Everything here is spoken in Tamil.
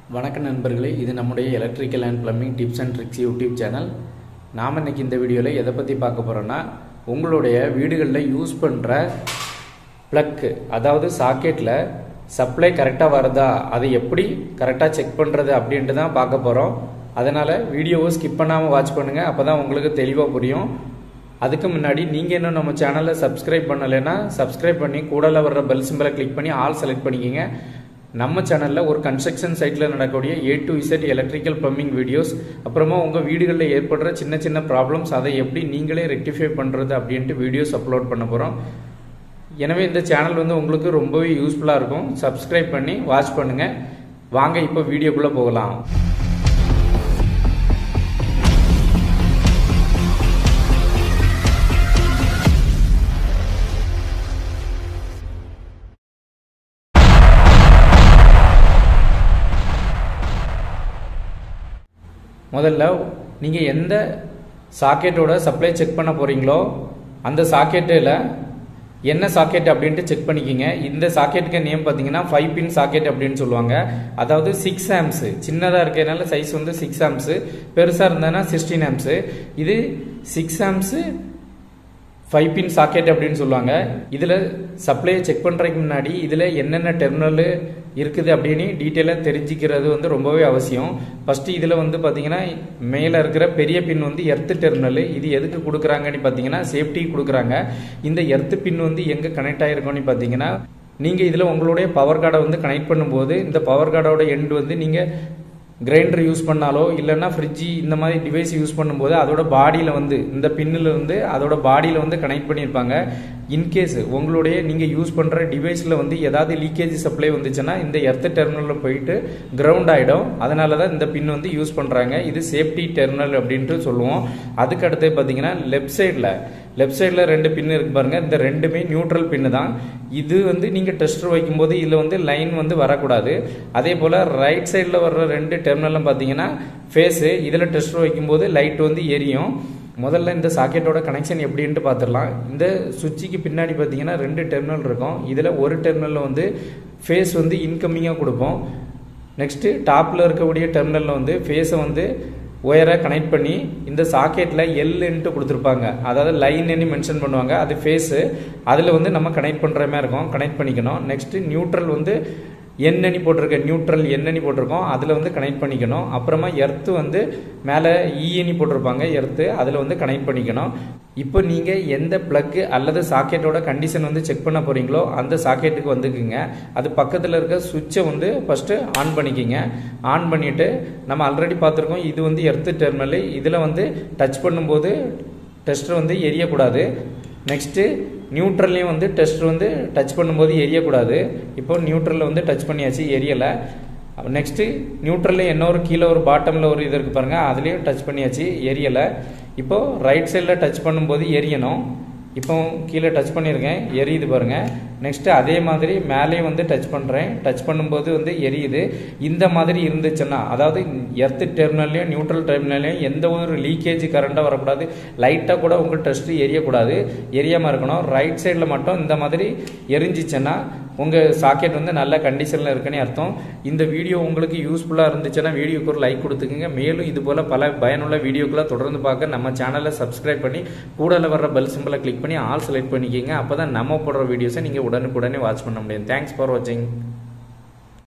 வணக்கம் நண்பர்களே இது நம்முடைய electrical and plumbing tips and tricks YouTube channel நாம் இன்னைக்கு இந்த வீடியோவில் எதை பற்றி பார்க்க போகிறோன்னா உங்களுடைய வீடுகளில் யூஸ் பண்ணுற ப்ளக்கு அதாவது சாக்கெட்டில் சப்ளை கரெக்டாக வருதா அதை எப்படி கரெக்டாக செக் பண்ணுறது அப்படின்ட்டு தான் பார்க்க போகிறோம் அதனால் வீடியோவை ஸ்கிப் பண்ணாமல் வாட்ச் பண்ணுங்கள் அப்போ தான் உங்களுக்கு தெளிவாக புரியும் அதுக்கு முன்னாடி நீங்கள் இன்னும் நம்ம சேனலை சப்ஸ்கிரைப் பண்ணலைன்னா சப்ஸ்கிரைப் பண்ணி கூடல வர்ற பெல் சிம்பலை கிளிக் பண்ணி ஆல் செலக்ட் பண்ணிக்கோங்க நம்ம சேனலில் ஒரு கன்ஸ்ட்ரக்ஷன் சைட்டில் நடக்கக்கூடிய A to Z electrical plumbing videos அப்புறமா உங்கள் வீடுகளில் ஏற்படுற சின்ன சின்ன ப்ராப்ளம்ஸ் அதை எப்படி நீங்களே ரெக்டிஃபை பண்ணுறது அப்படின்ட்டு வீடியோஸ் அப்லோட் பண்ண போகிறோம் எனவே இந்த சேனல் வந்து உங்களுக்கு ரொம்பவே யூஸ்ஃபுல்லாக இருக்கும் சப்ஸ்கிரைப் பண்ணி வாட்ச் பண்ணுங்கள் வாங்க இப்போ வீடியோக்குள்ளே போகலாம் முதல்ல நீங்கள் எந்த சாக்கெட்டோட சப்ளை செக் பண்ண போகிறீங்களோ அந்த சாக்கெட்டில் என்ன சாக்கெட் அப்படின்ட்டு செக் பண்ணிக்கிங்க இந்த சாக்கெட்டுக்கு நேம் பார்த்தீங்கன்னா ஃபைவ் பின் சாக்கெட் அப்படின்னு சொல்லுவாங்க அதாவது சிக்ஸ் ஆம்ஸு சின்னதாக இருக்கிறதுனால சைஸ் வந்து சிக்ஸ் ஆம்ஸு பெருசாக இருந்ததுன்னா சிக்ஸ்டீன் ஆம்ஸு இது six amps five pin socket அப்படின்னு சொல்லுவாங்க இதில் சப்ளையை செக் பண்ணுறதுக்கு முன்னாடி இதில் என்னென்ன டெர்மினல் இருக்குது அப்படின்னு டீட்டெயிலாக தெரிஞ்சுக்கிறது வந்து ரொம்பவே அவசியம் ஃபஸ்ட்டு இதில் வந்து பார்த்தீங்கன்னா மேலே இருக்கிற பெரிய பின் வந்து எர்த்து டெர்மினல் இது எதுக்கு கொடுக்குறாங்கன்னு பார்த்தீங்கன்னா சேஃப்டி கொடுக்குறாங்க இந்த எர்த்து பின் வந்து எங்கே கனெக்ட் ஆகிருக்கோன்னு பார்த்தீங்கன்னா நீங்கள் இதில் உங்களுடைய பவர் கார்டை வந்து கனெக்ட் பண்ணும்போது இந்த பவர் கார்டோட எண்ட் வந்து நீங்கள் கிரைண்டர் யூஸ் பண்ணாலோ இல்லைன்னா ஃப்ரிட்ஜி இந்த மாதிரி டிவைஸ் யூஸ் பண்ணும்போது அதோட பாடியில் வந்து இந்த பின்னில் வந்து அதோட பாடியில் வந்து கனெக்ட் பண்ணியிருப்பாங்க இன்கேஸ் உங்களுடைய நீங்கள் யூஸ் பண்ணுற டிவைஸில் வந்து ஏதாவது லீக்கேஜ் சப்ளை வந்துச்சுன்னா இந்த எர்த்த டெர்மினலில் போயிட்டு கிரவுண்ட் ஆகிடும் அதனால தான் இந்த பின் வந்து யூஸ் பண்ணுறாங்க இது சேஃப்டி டெர்மினல் அப்படின்ட்டு சொல்லுவோம் அதுக்கு அடுத்து பார்த்தீங்கன்னா லெஃப்ட் சைடில் லெஃப்ட் சைடில் ரெண்டு பின் இருக்கு பாருங்க இந்த ரெண்டுமே நியூட்ரல் பின்னு தான் இது வந்து நீங்கள் டெஸ்டர் வைக்கும்போது இதில் வந்து லைன் வந்து வரக்கூடாது அதே போல் ரைட் சைடில் வர்ற ரெண்டு டெர்மினலும் பார்த்தீங்கன்னா ஃபேஸு இதில் டெஸ்டர் வைக்கும்போது லைட் வந்து எரியும் முதல்ல இந்த சாக்கெட்டோட கனெக்ஷன் எப்படின்ட்டு பார்த்துடலாம் இந்த சுவிட்சுக்கு பின்னாடி பார்த்தீங்கன்னா ரெண்டு டெர்மினல் இருக்கும் இதில் ஒரு டெர்மினலில் வந்து ஃபேஸ் வந்து இன்கமிங்காக கொடுப்போம் நெக்ஸ்ட்டு டாப்பில் இருக்கக்கூடிய டெர்மினலில் வந்து ஃபேஸை வந்து ஒயரை கனெக்ட் பண்ணி இந்த சாக்கெட்டில் எல்லுன்ட்டு கொடுத்துருப்பாங்க அதாவது லைன்னு மென்ஷன் பண்ணுவாங்க அது ஃபேஸு அதில் வந்து நம்ம கனெக்ட் பண்ணுற மாதிரி இருக்கும் கனெக்ட் பண்ணிக்கணும் நெக்ஸ்ட்டு நியூட்ரல் வந்து எண்ணெணி போட்டிருக்க நியூட்ரல் எண்ணெணி போட்டிருக்கோம் அதில் வந்து கனெக்ட் பண்ணிக்கணும் அப்புறமா எர்த்து வந்து மேலே இஎனி போட்டிருப்பாங்க எர்த்து அதில் வந்து கனெக்ட் பண்ணிக்கணும் இப்போ நீங்கள் எந்த ப்ளக்கு அல்லது சாக்கெட்டோட கண்டிஷன் வந்து செக் பண்ண போகிறீங்களோ அந்த சாக்கெட்டுக்கு வந்துக்குங்க அது பக்கத்தில் இருக்க சுவிட்சை வந்து ஃபஸ்ட்டு ஆன் பண்ணிக்கிங்க ஆன் பண்ணிவிட்டு நம்ம ஆல்ரெடி பார்த்துருக்கோம் இது வந்து எர்த்து டெர்மினல் இதில் வந்து டச் பண்ணும்போது டெஸ்டர் வந்து எரியக்கூடாது நெக்ஸ்ட்டு நியூட்ரல்லையும் வந்து டெஸ்ட் வந்து டச் பண்ணும்போது எரியக்கூடாது இப்போ நியூட்ரலில் வந்து டச் பண்ணியாச்சு எரியலை நெக்ஸ்ட்டு நியூட்ரலில் என்ன ஒரு கீழே ஒரு பாட்டமில் ஒரு இது இருக்குது பாருங்கள் அதுலேயும் டச் பண்ணியாச்சு எரியலை இப்போது ரைட் சைடில் டச் பண்ணும்போது எரியணும் இப்போ கீழே டச் பண்ணியிருக்கேன் எரியுது பாருங்கள் நெக்ஸ்ட்டு அதே மாதிரி மேலேயும் வந்து டச் பண்ணுறேன் டச் பண்ணும்போது வந்து எரியுது இந்த மாதிரி இருந்துச்சுன்னா அதாவது எர்த்து டெர்மினல்லையும் நியூட்ரல் டெர்மினல்லையும் எந்த ஒரு லீக்கேஜ் கரண்ட்டாக வரக்கூடாது லைட்டாக கூட உங்கள் டெஸ்ட்டு எரியக்கூடாது எரியாமல் இருக்கணும் ரைட் சைடில் மட்டும் இந்த மாதிரி எரிஞ்சிச்சுன்னா உங்கள் சாக்கெட் வந்து நல்ல கண்டிஷனில் இருக்குன்னு அர்த்தம் இந்த வீடியோ உங்களுக்கு யூஸ்ஃபுல்லாக இருந்துச்சுன்னா வீடியோக்கு ஒரு லைக் கொடுத்துக்குங்க மேலும் இது போல் பல பயனுள்ள வீடியோக்களை தொடர்ந்து பார்க்க நம்ம சேனலை சப்ஸ்கிரைப் பண்ணி கூடல வர்ற பெல் சிம்பிளை கிளிக் பண்ணி ஆல் செலக்ட் பண்ணிக்கிங்க அப்போ தான் நம்ம போடுற வீடியோஸை நீங்கள் உடனுக்குடனே வாட்ச் பண்ண முடியும் தேங்க்ஸ் ஃபார் வாட்சிங்